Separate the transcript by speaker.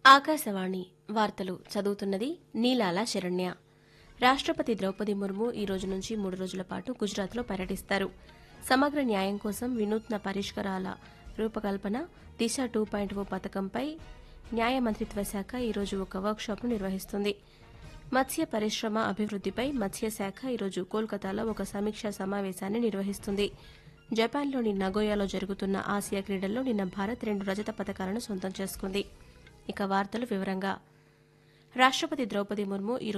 Speaker 1: ఆకాశవాణి వార్తలు చదువుతున్నది నీలాల శరణ్య రాష్ట్రపతి ద్రౌపది ముర్ము ఈ రోజు నుంచి మూడు రోజుల పాటు గుజరాత్లో పర్యటిస్తారు సమగ్ర న్యాయం కోసం వినూత్న పరిష్కారాల రూపకల్పన దిశ టూ పాయింట్ ఓ పథకంపై న్యాయ మంత్రిత్వ శాఖ ఈరోజు ఒక వర్క్షాప్ను నిర్వహిస్తుంది మత్స్య పరిశ్రమ అభివృద్దిపై మత్స్యశాఖ ఈరోజు కోల్కతాలో ఒక సమీక్షా సమావేశాన్ని నిర్వహిస్తుంది జపాన్లోని నగోయాలో జరుగుతున్న ఆసియా క్రీడల్లో నిన్న భారత్ రెండు రజత పథకాలను సొంతం చేసుకుంది ఇక వార్తలు వివరంగా రాష్ట్రపతి ద్రౌపది ముర్ము ఈ